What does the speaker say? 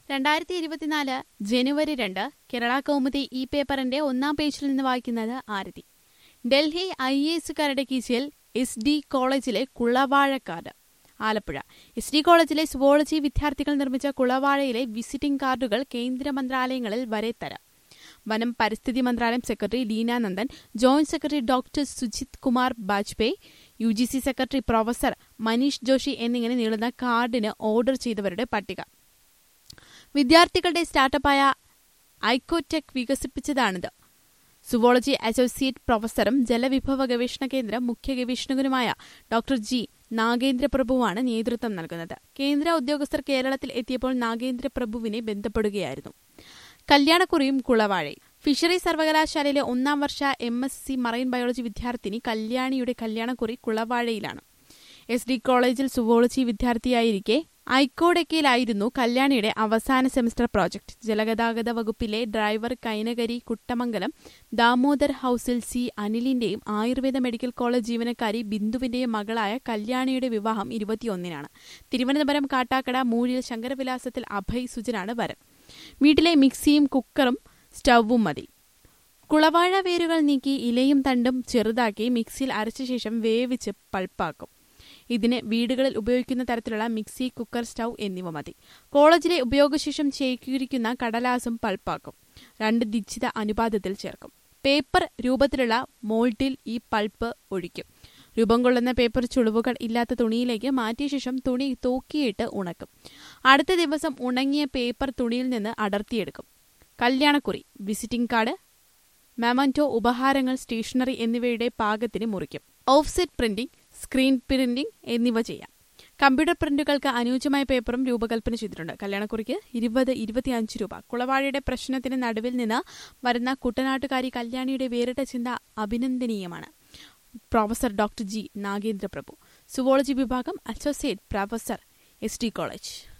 രണ്ടായിരത്തി ഇരുപത്തിനാല് ജനുവരി രണ്ട് കേരള കൗമുദി ഈ പേപ്പറിന്റെ ഒന്നാം പേജിൽ നിന്ന് വായിക്കുന്നത് ആരതി ഡൽഹി ഐ എസുകാരുടെ കീഴിൽ എസ് ഡി കോളേജിലെ കുളവാഴക്കാട് ആലപ്പുഴ എസ് ഡി കോളേജിലെ സുവോളജി വിദ്യാർത്ഥികൾ നിർമ്മിച്ച കുളവാഴയിലെ വിസിറ്റിംഗ് കാർഡുകൾ കേന്ദ്ര മന്ത്രാലയങ്ങളിൽ വരെ തരാം വനം പരിസ്ഥിതി മന്ത്രാലയം secretary Leena Nandan joint secretary doctor Sujit Kumar Bajpai U G C secretary professor Manish Joshi എന്നിങ്ങനെ നീളുന്ന കാർഡിന് ഓർഡർ ചെയ്തവരുടെ പട്ടിക വിദ്യാർത്ഥികളുടെ സ്റ്റാർട്ടപ്പായ ഐക്കോടെക് വികസിപ്പിച്ചതാണിത് സുവോളജി അസോസിയേറ്റ് പ്രൊഫസറും ജലവിഭവ ഗവേഷണ കേന്ദ്രം മുഖ്യ ഗവേഷകനുമായ ഡോക്ടർ ജി നാഗേന്ദ്രപ്രഭുവാണ് നേതൃത്വം നൽകുന്നത് കേന്ദ്ര ഉദ്യോഗസ്ഥർ കേരളത്തിൽ എത്തിയപ്പോൾ നാഗേന്ദ്രപ്രഭുവിനെ ബന്ധപ്പെടുകയായിരുന്നു കല്യാണക്കുറിയും കുളവാഴയും ഫിഷറീസ് സർവകലാശാലയിലെ ഒന്നാം വർഷ M S C marine biology വിദ്യാർത്ഥിനി കല്യാണിയുടെ കല്യാണക്കുറി കുളവാഴയിലാണ് എസ് ഡി കോളേജിൽ സുവോളജി വിദ്യാർത്ഥിയായിരിക്കെ ഐക്കോഡെക്കയിലായിരുന്നു കല്യാണിയുടെ അവസാന സെമസ്റ്റർ പ്രോജക്ട് ജലഗതാഗത വകുപ്പിലെ ഡ്രൈവർ കൈനകരി കുട്ടമംഗലം ദാമോദർ ഹൌസിൽ സി അനിലിന്റെയും ആയുർവേദ മെഡിക്കൽ കോളേജ് ജീവനക്കാരി ബിന്ദുവിന്റെയും മകളായ കല്യാണിയുടെ വിവാഹം ഇരുപത്തിയൊന്നിനാണ് തിരുവനന്തപുരം കാട്ടാക്കട മൂഴിൽ ശങ്കരവിലാസത്തിൽ അഭയ് സുജനാണ് വരൻ വീട്ടിലെ മിക്സിയും കുക്കറും സ്റ്റൗവും മതി കുളവാഴ വേരുകൾ നീക്കി ഇലയും തണ്ടും ചെറുതാക്കി മിക്സിയിൽ അരച്ച ശേഷം വേവിച്ച് പൾപ്പാക്കും ഇതിന് വീടുകളിൽ ഉപയോഗിക്കുന്ന തരത്തിലുള്ള മിക്സി കുക്കർ സ്റ്റൗ എന്നിവ മതി കോളേജിലെ ഉപയോഗശേഷം ശേഖരിക്കുന്ന കടലാസും പൾപ്പാക്കും രണ്ട് നിശ്ചിത അനുപാതത്തിൽ ചേർക്കും പേപ്പർ രൂപത്തിലുള്ള മോൾട്ടിൽ ഈ പൾപ്പ് ഒഴിക്കും രൂപം കൊള്ളുന്ന പേപ്പർ ചുളിവുകൾ ഇല്ലാത്ത തുണിയിലേക്ക് മാറ്റിയ ശേഷം തുണി തൂക്കിയിട്ട് ഉണക്കും അടുത്ത ദിവസം ഉണങ്ങിയ പേപ്പർ തുണിയിൽ നിന്ന് അടർത്തിയെടുക്കും കല്യാണക്കുറി വിസിറ്റിംഗ് കാർഡ് മെമന്റോ ഉപഹാരങ്ങൾ സ്റ്റേഷനറി എന്നിവയുടെ പാകത്തിന് മുറിക്കും ഓഫ്സെറ്റ് പ്രിന്റിംഗ് സ്ക്രീൻ പ്രിന്റിംഗ് എന്നിവ ചെയ്യാം കമ്പ്യൂട്ടർ പ്രിന്റുകൾക്ക് അനുയോജ്യമായ പേപ്പറും രൂപകൽപ്പന ചെയ്തിട്ടുണ്ട് കല്യാണക്കുറിക്ക് ഇരുപത് ഇരുപത്തിയഞ്ച് രൂപ കുളവാഴയുടെ പ്രശ്നത്തിന് നടുവിൽ നിന്ന് വരുന്ന കുട്ടനാട്ടുകാരി കല്യാണിയുടെ വേറിട്ട ചിന്ത അഭിനന്ദനീയമാണ് professor doctor G Nagendra Prabhu zoology വിഭാഗം associate professor S D college